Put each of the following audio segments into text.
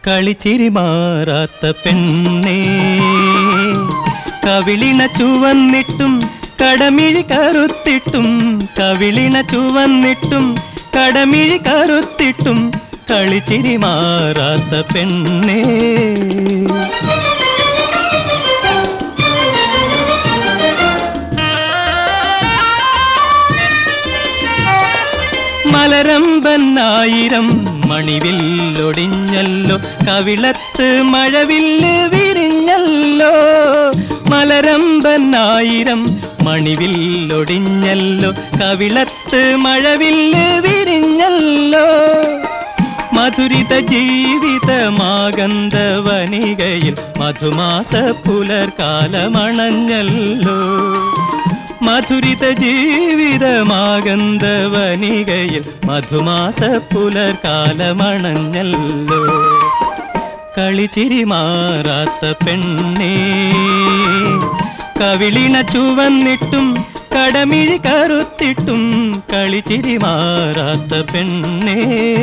കളിച്ചിരി മാറാത്ത പെണ്ണേ കവിളിണ ചുവന്നിട്ടും കടമിഴി കറുത്തിട്ടും കവിളിണ ചുവന്നിട്ടും കടമിഴി കറുത്തിട്ടും കളിച്ചിരി മാറാത്ത പെണ്ണേ മലരമ്പനായിരം മണിവില്ലൊടിഞ്ഞല്ലോ കവിളത്ത് മഴവില്ല് വിരിഞ്ഞല്ലോ മലരമ്പനായിരം മണിവില്ലൊടിഞ്ഞല്ലോ കവിളത്ത് മഴവില്ല് വിരിഞ്ഞല്ലോ മധുരിത ജീവിതമാകന്തവനികയിൽ മധുമാസ പുലർകാലമണഞ്ഞല്ലോ മധുരിത ജീവിതമാകന്തവനികയിൽ മധുമാസ പുലർകാലമണഞ്ഞല്ലോ കളിച്ചിരി മാറാത്ത പെണ്ണേ കവിളിണ ചുവന്നിട്ടും കടമിഴി കറുത്തിട്ടും കളിച്ചിരി മാറാത്ത പെണ്ണേ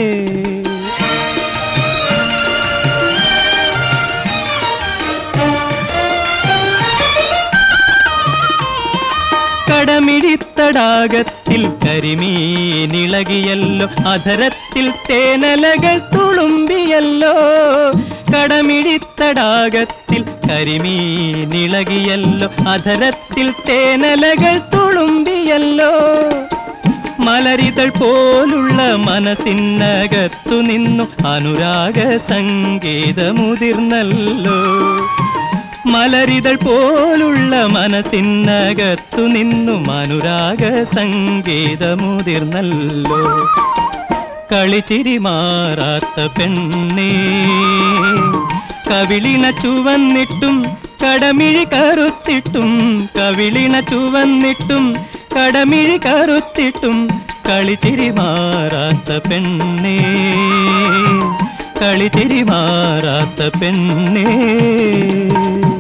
കടമിഴിത്തടാകത്തിൽ കരിമീനിളകിയല്ലോ അധരത്തിൽ തേനലകൾ തുളുമ്പിയല്ലോ കടമിഴിത്തടാകത്തിൽ കരിമീനിളകിയല്ലോ അധരത്തിൽ തേനലകൾ തുളുമ്പിയല്ലോ മലരിതൾ പോലുള്ള മനസ്സിനകത്തു നിന്നു അനുരാഗ സംഗീതമുതിർന്നല്ലോ മലരിതൾ പോലുള്ള മനസ്സിനകത്തു നിന്നും അനുരാഗ സംഗീതമുതിർന്നല്ലോ കളിച്ചിരി മാറാത്ത പെണ്ണേ കവിളിണ ചുവന്നിട്ടും കടമിഴി കറുത്തിട്ടും കവിളിണ ചുവന്നിട്ടും കടമിഴി കറുത്തിട്ടും കളിച്ചിരി മാറാത്ത പെണ്ണേ കളിച്ചിരി മാറാത്ത പെണ്ണേ